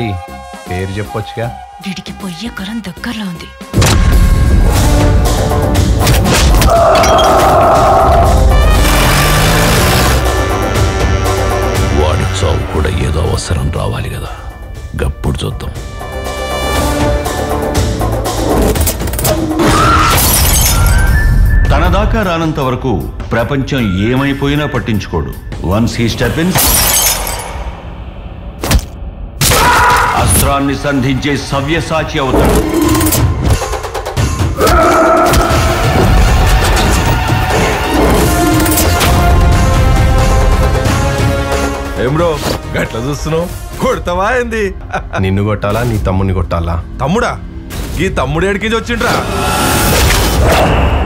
ఏంటి పేరు చెప్పొచ్చుగా వీడికి పొయ్యే కాలం దగ్గరలో ఉంది వాడి చావు కూడా ఏదో అవసరం రావాలి కదా గప్పుడు చూద్దాం తన దాకా రానంత వరకు ప్రపంచం ఏమైపోయినా పట్టించుకోడు వన్స్ హీ స్టెప్ ఇన్ అస్త్రాన్ని సంధించే సవ్యసాచి అవుతాడు ఏం బ్రో గట్ల చూస్తున్నావు కొడతావా ఏంది నిన్ను కొట్టాలా నీ తమ్ముని కొట్టాలా తమ్ముడా ఈ తమ్ముడు ఎడికి వచ్చిండ్రా